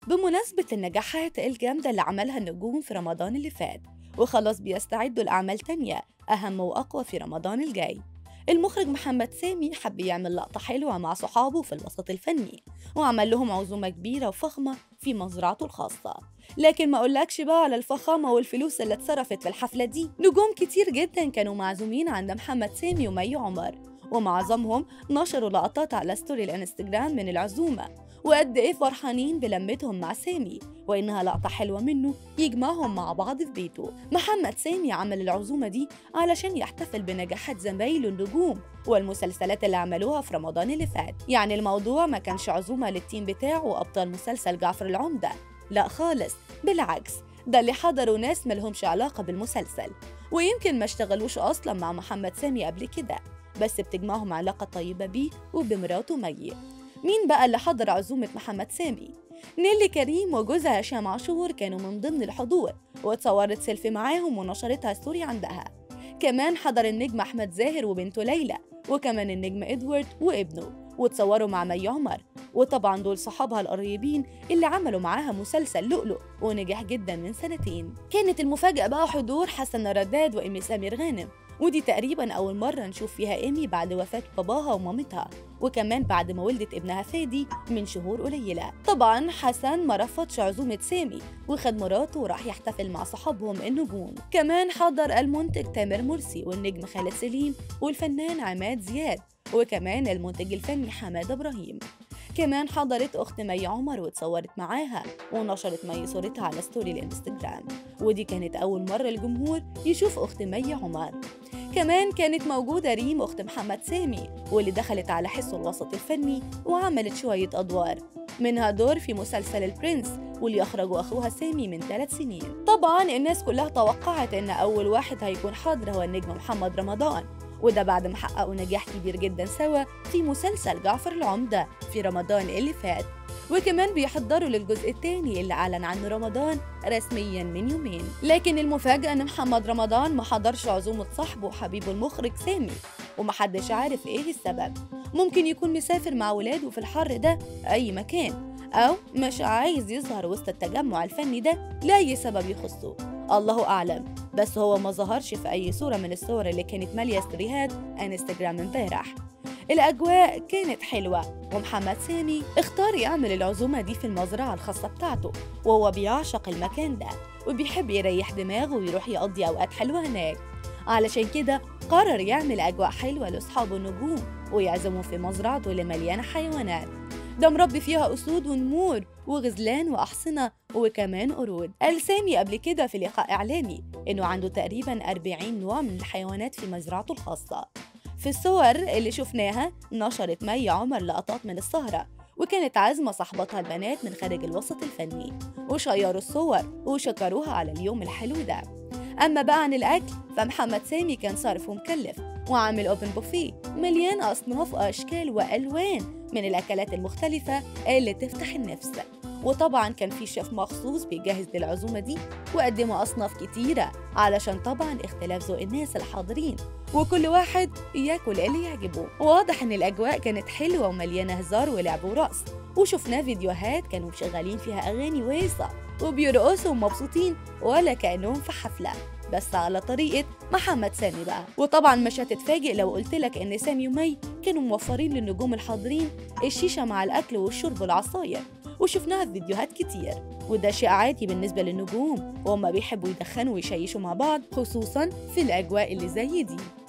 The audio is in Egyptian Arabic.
بمناسبة النجاحات الجامدة اللي عملها النجوم في رمضان اللي فات وخلاص بيستعدوا لأعمال تانية أهم وأقوى في رمضان الجاي المخرج محمد سامي حب يعمل لقطة حلوة مع صحابه في الوسط الفني وعمل لهم عزومة كبيرة وفخمة في مزرعته الخاصة لكن ما أقولكش بقى على الفخامة والفلوس اللي اتصرفت في الحفلة دي نجوم كتير جدا كانوا معزومين عند محمد سامي ومي عمر ومعظمهم نشروا لقطات على ستوري الانستجرام من العزومة وقد ايه فرحانين بلمتهم مع سامي وانها لقطة حلوة منه يجمعهم مع بعض في بيته محمد سامي عمل العزومة دي علشان يحتفل بنجاحات زمايله النجوم والمسلسلات اللي عملوها في رمضان اللي فات يعني الموضوع ما كانش عزومة للتيم بتاعه وأبطال مسلسل جعفر العمدة لا خالص بالعكس ده اللي حضروا ناس ملهمش علاقة بالمسلسل ويمكن ما اشتغلوش أصلا مع محمد سامي قبل كده بس بتجمعهم علاقة طيبة بيه وبمراته مي مين بقى اللي حضر عزومة محمد سامي؟ نيلي كريم وجوزها هشام عاشور كانوا من ضمن الحضور واتصورت سيلفي معاهم ونشرتها ستوري عندها كمان حضر النجم أحمد زاهر وبنته ليلى وكمان النجم إدوارد وابنه واتصوروا مع مي عمر وطبعا دول صحابها القريبين اللي عملوا معاها مسلسل لؤلؤ ونجح جدا من سنتين كانت المفاجأة بقى حضور حسن رداد وإيمي سمير غانم ودي تقريبا أول مرة نشوف فيها إيمي بعد وفاة باباها ومامتها وكمان بعد ما ولدت ابنها فادي من شهور قليلة طبعا حسن ما رفضش عزومة سامي وخد مراته وراح يحتفل مع صحابهم النجوم كمان حضر المنتج تامر مرسي والنجم خالد سليم والفنان عماد زياد وكمان المنتج الفني حماد إبراهيم كمان حضرت أخت مي عمر واتصورت معاها ونشرت مي صورتها على ستوري الانستجرام ودي كانت أول مرة الجمهور يشوف أخت مي عمر كمان كانت موجودة ريم أخت محمد سامي واللي دخلت على حسه الوسط الفني وعملت شوية أدوار منها دور في مسلسل البرنس واللي أخرجه أخوها سامي من ثلاث سنين طبعا الناس كلها توقعت إن أول واحد هيكون حاضر هو النجم محمد رمضان وده بعد ما حققوا نجاح كبير جدا سوا في مسلسل جعفر العمدة في رمضان اللي فات وكمان بيحضروا للجزء الثاني اللي أعلن عنه رمضان رسميا من يومين لكن المفاجأة إن محمد رمضان ما حضرش عزومة صاحبه وحبيبه المخرج سامي ومحدش عارف إيه السبب ممكن يكون مسافر مع ولاده في الحر ده أي مكان أو مش عايز يظهر وسط التجمع الفني ده لأي سبب يخصه الله أعلم بس هو ما ظهرش في أي صورة من الصور اللي كانت مالية ستوريهات انستجرام امبارح الأجواء كانت حلوة ومحمد سامي اختار يعمل العزومة دي في المزرعة الخاصة بتاعته وهو بيعشق المكان ده وبيحب يريح دماغه ويروح يقضي أوقات حلوة هناك علشان كده قرر يعمل أجواء حلوة لأصحابه النجوم ويعزمهم في مزرعته اللي مليانة حيوانات ده مربي فيها أسود ونمور وغزلان وأحصنة وكمان قرود قال سامي قبل كده في لقاء إعلامي إنه عنده تقريبا 40 نوع من الحيوانات في مزرعته الخاصة في الصور اللي شفناها نشرت مي عمر لقطات من السهرة وكانت عازمة صاحبتها البنات من خارج الوسط الفني وشيروا الصور وشكروها على اليوم الحلو ده أما بقى عن الأكل فمحمد سامي كان صارف ومكلف وعامل أوبن بوفيه مليان أصناف وأشكال وألوان من الأكلات المختلفة اللي تفتح النفس وطبعا كان في شيف مخصوص بيجهز للعزومة دي وقدموا أصناف كتيرة علشان طبعا اختلاف ذوق الناس الحاضرين وكل واحد ياكل اللي يعجبه واضح ان الأجواء كانت حلوة ومليانة هزار ولعب ورقص وشفنا فيديوهات كانوا مشغلين فيها أغاني ويصة وبيرقصوا ومبسوطين ولا كأنهم في حفلة بس على طريقة محمد سامي بقى وطبعا مش هتتفاجئ لو قلت لك ان سامي ومي كانوا موفرين للنجوم الحاضرين الشيشة مع الأكل والشرب والعصاير وشفناها في فيديوهات كتير وده شيء عادي بالنسبة للنجوم وهم بيحبوا يدخنوا ويشيشوا مع بعض خصوصا في الأجواء اللي زي دي